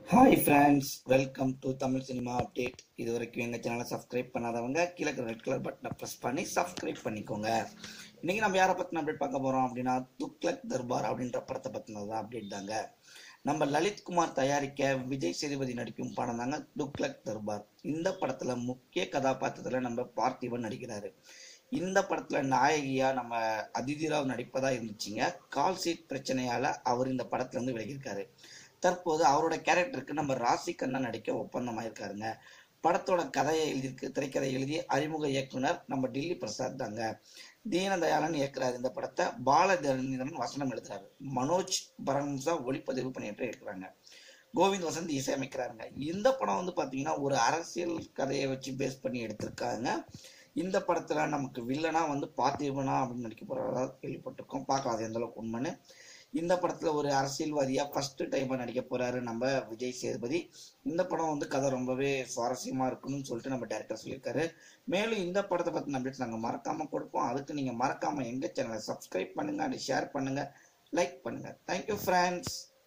hi friends welcome to Tamil cinema update இது வரைக்கும் எங்கள் சேனலை சப்ஸ்கிரைப் பண்ணாதவங்க கீழே ரெட் கலர் பட்டனை ப்ரெஸ் பண்ணி சப்ஸ்கிரைப் பண்ணிக்கோங்க இன்னைக்கு நம்ம யாரை பற்றின அப்டேட் பார்க்க போகிறோம் அப்படின்னா துக்ளக் தர்பார் அப்படின்ற படத்தை பற்றினது தான் அப்டேட் தாங்க நம்ம லலித் குமார் தயாரிக்க விஜய் சேதுபதி நடிக்கும் படம் தாங்க துக்ளக் தர்பார் இந்த படத்தில் முக்கிய கதாபாத்திரத்தில் நம்ம பார்த்திபன் நடிக்கிறாரு இந்த படத்துல நாயகியா நம்ம அதிதி ராவ் நடிப்பதா இருந்துச்சுங்க கால் சீட் பிரச்சனையால அவர் இந்த படத்துல இருந்து விலகியிருக்காரு தற்போது அவரோட கேரக்டருக்கு நம்ம ராசி கண்ணா நடிக்க ஒப்பந்தமாயிருக்காருங்க படத்தோட கதையை எழுதியிருக்கு திரைக்கதை எழுதி அறிமுக இயக்குனர் நம்ம டில்லி பிரசாத் தாங்க தீனதயாளன் இயக்குறாரு இந்த படத்தை பாலதரணிதரன் வசனம் எழுதுறாரு மனோஜ் பரம்சா ஒளிப்பதிவு பண்ணிட்டு இருக்கிறாங்க கோவிந்த் வசந்த் இசையமைக்கிறாருங்க இந்த படம் வந்து பாத்தீங்கன்னா ஒரு அரசியல் கதையை வச்சு பேஸ் பண்ணி எடுத்திருக்காங்க இந்த படத்துல நமக்கு வில்லனா வந்து பார்த்திபனா அப்படின்னு நடிக்க போறதா கேள்விப்பட்டிருக்கோம் பார்க்கலாம் அது எந்த அளவுக்கு உண்மைன்னு இந்த படத்துல ஒரு அரசியல்வாதியா ஃபர்ஸ்ட் டைமா நடிக்க போறாரு நம்ம விஜய் சேதுபதி இந்த படம் வந்து கதை ரொம்பவே சுவாரஸ்யமா இருக்குன்னு சொல்லிட்டு நம்ம டேரக்டர் சொல்லியிருக்காரு மேலும் இந்த படத்தை பத்தி அப்டேட்ஸ் நாங்க மறக்காம கொடுப்போம் அதுக்கு நீங்க மறக்காம எங்க சேனலை சப்ஸ்கிரைப் பண்ணுங்க அண்ட் ஷேர் பண்ணுங்க லைக் பண்ணுங்க தேங்க்யூ ஃப்ரெண்ட்ஸ்